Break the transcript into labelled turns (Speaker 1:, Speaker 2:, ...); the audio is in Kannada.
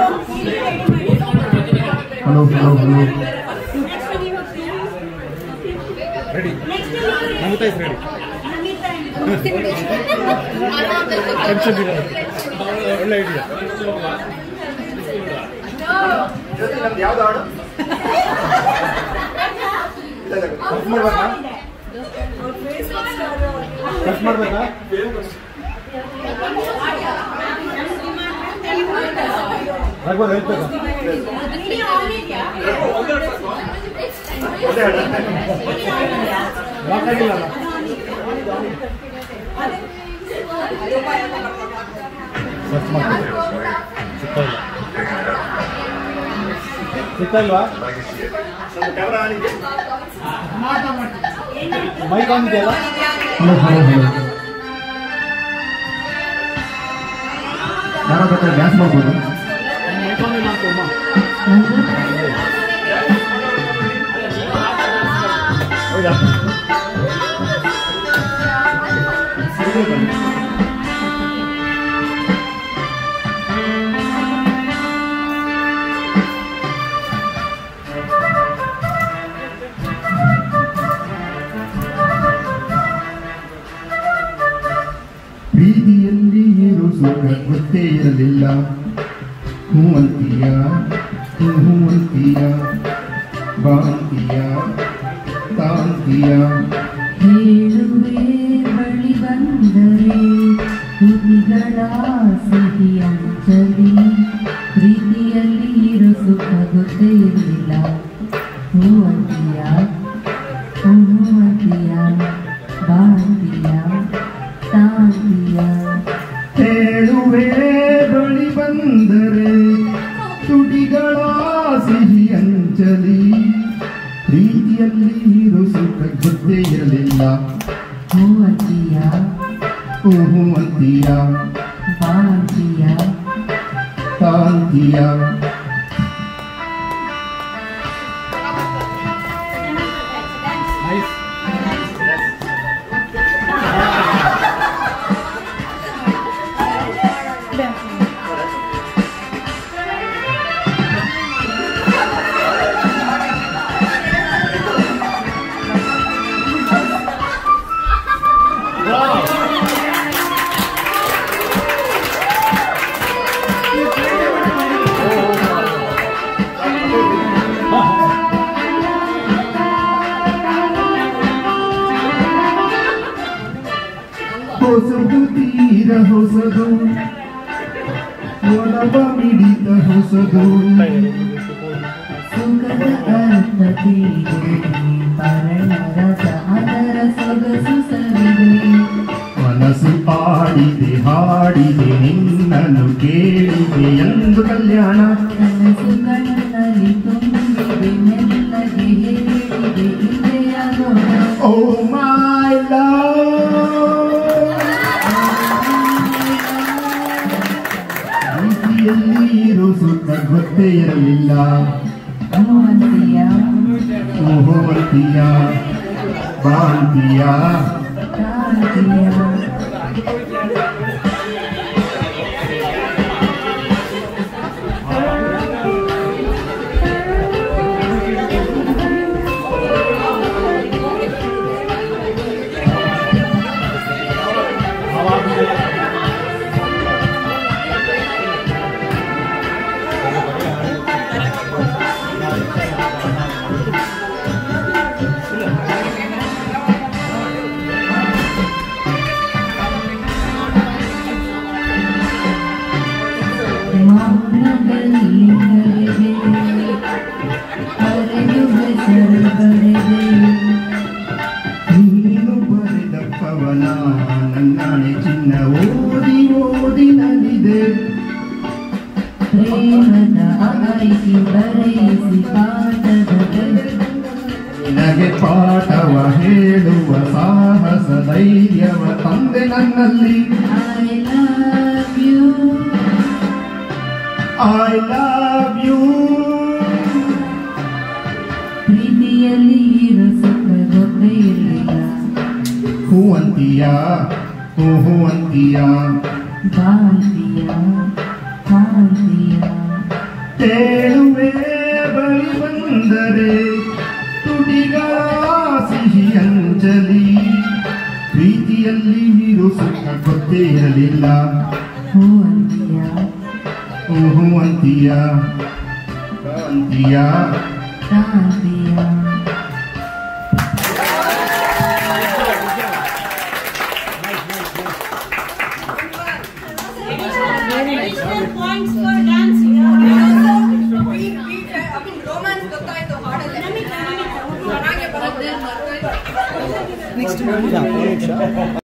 Speaker 1: Hello hello hello
Speaker 2: ready Namita is ready tension ಇಲ್ಲ ಒಳ್ಳೆ ಐಡಿಯಾ
Speaker 1: ಯಾವ್ದು ಹಾಡು
Speaker 2: ಕಟ್ ಮಾಡ್ಬೇಕಾ ಕಟ್ ಮಾಡ್ಬೇಕಾ ರಾಘವ ಹೆಲ್ಪ್ ಬೇಕಾ
Speaker 1: ಅದೇ ಹಾಡು
Speaker 2: ಲಾಕ್ ಆಗಿಲ್ಲಲ್ಲ ಸರ್ಚ್ ಮಾಡ್ತೀನಿ ಸಿಗ್ತಾ ಇಲ್ಲ ಸಿಗ್ತಾ ಇಲ್ವಾ
Speaker 1: ನಮ್ಮ ಕ್ಯಾಮ್ರಾ ಆನ್ ಇದೆ
Speaker 2: ಮೈಕ್ ಆನ್ ಇದೆಯಲ್ಲ
Speaker 1: ಹಲೋ ಹಲೋ ಹಲೋ ಯಾರ ಬೇಕಾದ್ರೆ ಡ್ಯಾನ್ಸ್ ಮಾಡ್ಬೋದು
Speaker 2: ಮೈಕ್ ಆನ್ ಇಲ್ಲ ಅಂತ ಅಮ್ಮ
Speaker 1: ಹೌದಾ ಪ್ರೀತಿಯಲ್ಲಿ ಇರೋ ಸುಖ ಗೊತ್ತೇ ಇರಲಿಲ್ಲ ಹೂ ಅಂತೀಯ ಹೂ ಹೂ ಅಂತೀಯ ಬಾಂತೀಯ ತಾಂತೀಯ
Speaker 3: ಹೇಳುವೆ ಬಳಿ ಬಂದರೆ ತುಟಿಗಳ ಸಿಹಿ ಅಂಚಲಿ ಪ್ರೀತಿಯಲ್ಲಿ ಇರೋ ಸುಖ ಗೊತ್ತೇ ಇರಲಿಲ್ಲ ಹೂ ಅಂತೀಯ ಹೂ ಅಂತೀಯ ಬಾಂತೀಯ ತಾಂತೀಯ
Speaker 1: ಹೇಳುವೆ ಬಳಿ ಬಂದರೆ ತುಟಿಗಳ ಸಿಹಿ ಅಂಚಲಿ ಪ್ರೀತಿಯಲ್ಲಿ ಇರೋ ಸುಖ ಗೊತ್ತೇ ಇರಲಿಲ್ಲ
Speaker 3: ಹೂ ಅಂತೀಯ
Speaker 1: ಹೂ ಹೂ ಅಂತೀಯ
Speaker 3: ಬಾಂತೀಯ
Speaker 1: ತಾಂತೀಯ
Speaker 2: ನೈಸ್
Speaker 1: ಹೊಸದು ತೀರ ಹೊಸದು ಒಲವ ಮಿಡಿತ ಹೊಸದು
Speaker 3: ಸುಖದ ಅರ್ಥ ತಿಳಿದೆ ಪರಣರದ ಅದರ ಸೊಗಸು ಸವಿದೆ
Speaker 1: ಮನಸ್ಸು ಆಡಿದೆ ಹಾಡಿದೆ ನಿನ್ನನ್ನು ಕೇಳಿದೆ ಎಂದು ಕಲ್ಯಾಣ
Speaker 3: ಕನಸು ಕಣ್ಣಲ್ಲಿ ತುಂಬಿದೆ ಮೆಲ್ಲಗೆ ಹೇಳಿದೆ ಇದೆಯಾಗೋಣ
Speaker 1: ಓ ಮೈ ಪ್ರೀತಿಯಲ್ಲಿ ಇರೋ ಸುಖ ಗೊತ್ತೇ ಇರಲಿಲ್ಲ
Speaker 3: ಅಂತೀಯ
Speaker 1: ಓಹೋ ಅಂತೀಯ ಬಾಂತೀಯ
Speaker 3: ಕಾಂತೀಯ ಮೌನದಲ್ಲಿ ಕರೆದೆ ಕರೆದು ಹೆಸರು ಬರೆದೆ
Speaker 1: ನೀನು ಬರೆದ ಪವನ ನನ್ನಾಣೆ ಚಿನ್ನ ಓದಿ ಓದಿ ನಲಿದೆ
Speaker 3: ಪ್ರೇಮದ ಆಯ್ಕೆ ಬರೆಯಿಸಿ ಪಾಠದ
Speaker 1: ನಿನಗೆ ಪಾಠವ ಹೇಳುವ ಸಾಹಸ ಧೈರ್ಯವ ತಂದೆ ನನ್ನಲ್ಲಿ
Speaker 3: I love you
Speaker 1: I love you
Speaker 3: ಪ್ರೀತಿಯಲ್ಲಿ ಇರೋ ಸುಖ ಗೊತ್ತೇ ಇರಲಿಲ್ಲ
Speaker 1: ಹೂ ಅಂತೀಯ ಹೂ ಹೂ ಅಂತೀಯ
Speaker 3: ಬಾಂತಿಯ ಕಾಂತಿಯ
Speaker 1: ತೇಳುವೆ ಬಳಿ ಬಂದರೆ ತುಟಿಗಳ ಸಿಹಿ ಅಂಜಲಿ ಪ್ರೀತಿಯಲ್ಲಿ ಇರು ಸುಖ ಗೊತ್ತೇ ಇರಲಿಲ್ಲ
Speaker 3: ಹೂ ಅಂತೀಯ
Speaker 1: ಹೂ ಅಂತೀಯ ಅಂತೀಯ
Speaker 3: ಕಾಂತೀಯ
Speaker 4: Additional points for dancing.
Speaker 5: Romance ಗೊತ್ತಾಯ್ತು ಹಾಡಲ್ಲಿ ಚೆನ್ನಾಗೆ ಬರುತ್ತೆ
Speaker 2: ಇಲ್ಲ, ಒಂದು ನಿಮಿಷ